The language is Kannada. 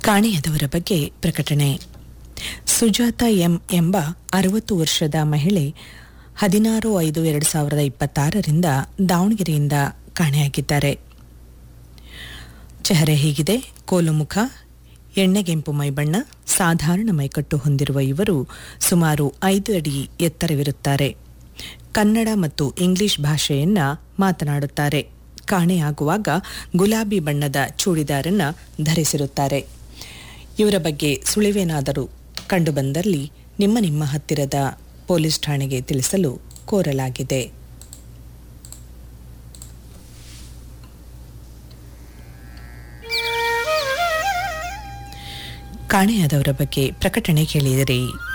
ಕಾಣೆಯಾದವರ ಬಗ್ಗೆ ಪ್ರಕಟಣೆ ಸುಜಾತ ಎಂ ಎಂಬ ಅರವತ್ತು ವರ್ಷದ ಮಹಿಳೆ ಹದಿನಾರು ಐದು ಎರಡು ಸಾವಿರದ ಇಪ್ಪತ್ತಾರರಿಂದ ದಾವಣಗೆರೆಯಿಂದ ಕಾಣೆಯಾಗಿದ್ದಾರೆ ಚೆಹರೆ ಹೀಗಿದೆ ಕೋಲು ಮುಖ ಎಣ್ಣೆಗೆಂಪು ಮೈಬಣ್ಣ ಸಾಧಾರಣ ಮೈಕಟ್ಟು ಹೊಂದಿರುವ ಇವರು ಸುಮಾರು ಐದು ಅಡಿ ಎತ್ತರವಿರುತ್ತಾರೆ ಕನ್ನಡ ಮತ್ತು ಇಂಗ್ಲಿಷ್ ಭಾಷೆಯನ್ನ ಮಾತನಾಡುತ್ತಾರೆ ಕಾಣೆಯಾಗುವಾಗ ಗುಲಾಬಿ ಬಣ್ಣದ ಚೂಡಿದಾರನ್ನ ಧರಿಸಿರುತ್ತಾರೆ ಇವರ ಬಗ್ಗೆ ಸುಳಿವೇನಾದರೂ ಕಂಡುಬಂದಲ್ಲಿ ನಿಮ್ಮ ನಿಮ್ಮ ಹತ್ತಿರದ ಪೊಲೀಸ್ ಠಾಣೆಗೆ ತಿಳಿಸಲು ಕೋರಲಾಗಿದೆ ಕಾಣೆಯಾದವರ ಬಗ್ಗೆ ಪ್ರಕಟಣೆ ಕೇಳಿದಿರಿ